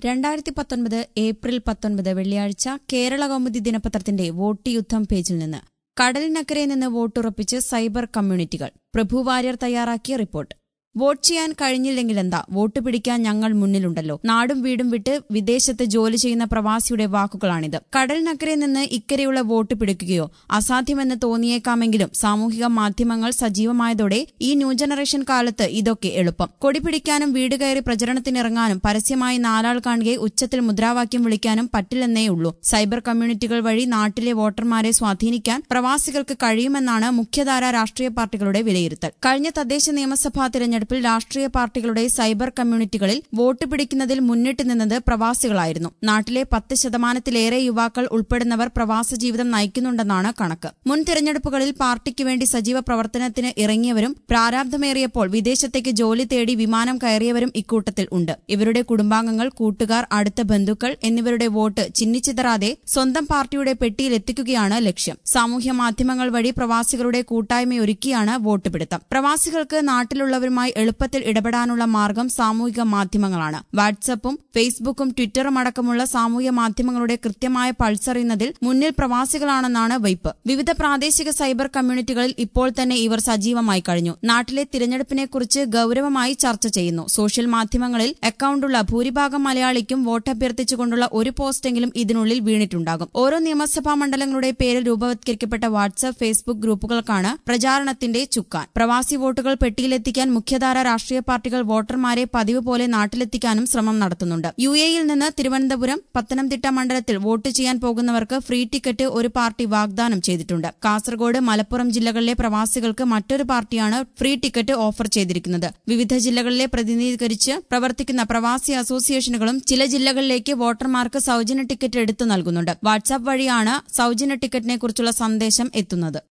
രണ്ടായിരത്തി പത്തൊൻപത് ഏപ്രിൽ പത്തൊൻപത് വെള്ളിയാഴ്ച കേരള കൗമുദി ദിനപത്രത്തിന്റെ വോട്ട് യുദ്ധം പേജിൽ നിന്ന് കടലിനക്കരെ നിന്ന് വോട്ടുറപ്പിച്ച് സൈബർ കമ്മ്യൂണിറ്റികൾ പ്രഭു വാര്യർ തയ്യാറാക്കിയ റിപ്പോർട്ട് വോട്ട് ചെയ്യാൻ കഴിഞ്ഞില്ലെങ്കിലെന്താ വോട്ട് പിടിക്കാൻ ഞങ്ങൾ മുന്നിലുണ്ടല്ലോ നാടും വീടും വിട്ട് വിദേശത്ത് ജോലി ചെയ്യുന്ന പ്രവാസിയുടെ വാക്കുകളാണിത് കടലിനക്കരെ നിന്ന് ഇക്കരെയുള്ള വോട്ട് പിടിക്കുകയോ അസാധ്യമെന്ന് തോന്നിയേക്കാമെങ്കിലും സാമൂഹിക മാധ്യമങ്ങൾ സജീവമായതോടെ ഈ ന്യൂ ജനറേഷൻ കാലത്ത് ഇതൊക്കെ എളുപ്പം കൊടി പിടിക്കാനും വീട് കയറി പ്രചരണത്തിനിറങ്ങാനും പരസ്യമായി നാലാൾ കാണുകയെ ഉച്ചത്തിൽ മുദ്രാവാക്യം വിളിക്കാനും പറ്റില്ലെന്നേ ഉള്ളൂ സൈബർ കമ്മ്യൂണിറ്റികൾ വഴി നാട്ടിലെ വോട്ടർമാരെ സ്വാധീനിക്കാൻ പ്രവാസികൾക്ക് കഴിയുമെന്നാണ് മുഖ്യധാര രാഷ്ട്രീയ പാർട്ടികളുടെ വിലയിരുത്തൽ കഴിഞ്ഞ തദ്ദേശ നിയമസഭാ തിരഞ്ഞെടുപ്പിൽ രാഷ്ട്രീയ പാർട്ടികളുടെ സൈബർ കമ്മ്യൂണിറ്റികളിൽ വോട്ട് പിടിക്കുന്നതിൽ മുന്നിട്ട് നിന്നത് പ്രവാസികളായിരുന്നു നാട്ടിലെ പത്ത് ശതമാനത്തിലേറെ യുവാക്കൾ ഉൾപ്പെടുന്നവർ പ്രവാസ ജീവിതം നയിക്കുന്നുണ്ടെന്നാണ് കണക്ക് മുൻ തിരഞ്ഞെടുപ്പുകളിൽ പാർട്ടിക്ക് വേണ്ടി സജീവ പ്രവർത്തനത്തിന് ഇറങ്ങിയവരും പ്രാരാബ്ധമേറിയപ്പോൾ വിദേശത്തേക്ക് ജോലി തേടി വിമാനം കയറിയവരും ഇക്കൂട്ടത്തിൽ ഉണ്ട് ഇവരുടെ കുടുംബാംഗങ്ങൾ കൂട്ടുകാർ അടുത്ത ബന്ധുക്കൾ എന്നിവരുടെ വോട്ട് ചിന്നിച്ചിതറാതെ സ്വന്തം പാർട്ടിയുടെ പെട്ടിയിൽ എത്തിക്കുകയാണ് ലക്ഷ്യം സാമൂഹ്യ മാധ്യമങ്ങൾ വഴി പ്രവാസികളുടെ കൂട്ടായ്മയൊരുക്കിയാണ് വോട്ട് പിടുത്തം പ്രവാസികൾക്ക് നാട്ടിലുള്ളവരുമായി എളുപ്പത്തിൽ ഇടപെടാനുള്ള മാർഗം സാമൂഹിക മാധ്യമങ്ങളാണ് വാട്സപ്പും ഫേസ്ബുക്കും ട്വിറ്ററും അടക്കമുള്ള സാമൂഹ്യ മാധ്യമങ്ങളുടെ കൃത്യമായ പൾസറിയുന്നതിൽ മുന്നിൽ പ്രവാസികളാണെന്നാണ് വയ്പ് വിവിധ പ്രാദേശിക സൈബർ കമ്മ്യൂണിറ്റികളിൽ ഇപ്പോൾ തന്നെ ഇവർ സജീവമായി കഴിഞ്ഞു നാട്ടിലെ തിരഞ്ഞെടുപ്പിനെക്കുറിച്ച് ഗൌരവമായി ചർച്ച ചെയ്യുന്നു സോഷ്യൽ മാധ്യമങ്ങളിൽ അക്കൌണ്ടുള്ള ഭൂരിഭാഗം മലയാളിക്കും വോട്ടഭ്യർത്ഥിച്ചുകൊണ്ടുള്ള ഒരു പോസ്റ്റെങ്കിലും ഇതിനുള്ളിൽ വീണിട്ടുണ്ടാകും ഓരോ നിയമസഭാ മണ്ഡലങ്ങളുടെ പേരിൽ രൂപവത്കരിക്കപ്പെട്ട വാട്സ്ആപ്പ് ഫേസ്ബുക്ക് ഗ്രൂപ്പുകൾക്കാണ് പ്രചാരണത്തിന്റെ ചുക്കാൻ പ്രവാസി വോട്ടുകൾ പെട്ടിയിലെത്തിക്കാൻ മുഖ്യധാര രാഷ്ട്രീയ പാർട്ടികൾ വോട്ടർമാരെ പതിവ് പോലെ നാട്ടിലെത്തിക്കാനും ശ്രമം നടത്തുന്നുണ്ട് യു എയിൽ നിന്ന് തിരുവനന്തപുരം പത്തനംതിട്ട മണ്ഡലത്തിൽ വോട്ട് ചെയ്യാൻ പോകുന്നവർക്ക് ഫ്രീ ടിക്കറ്റ് ഒരു പാർട്ടി വാഗ്ദാനം ചെയ്തിട്ടുണ്ട് കാസർഗോഡ് മലപ്പുറം ജില്ലകളിലെ പ്രവാസികൾക്ക് മറ്റൊരു പാർട്ടിയാണ് ഫ്രീ ടിക്കറ്റ് ഓഫർ ചെയ്തിരിക്കുന്നത് വിവിധ ജില്ലകളിലെ പ്രതിനിധീകരിച്ച് പ്രവർത്തിക്കുന്ന പ്രവാസി അസോസിയേഷനുകളും ചില ജില്ലകളിലേക്ക് വോട്ടർമാർക്ക് സൌജന്യ ടിക്കറ്റ് എടുത്തു നൽകുന്നുണ്ട് വാട്സാപ്പ് വഴിയാണ് സൌജന്യ ടിക്കറ്റിനെക്കുറിച്ചുള്ള സന്ദേശം എത്തുന്നത്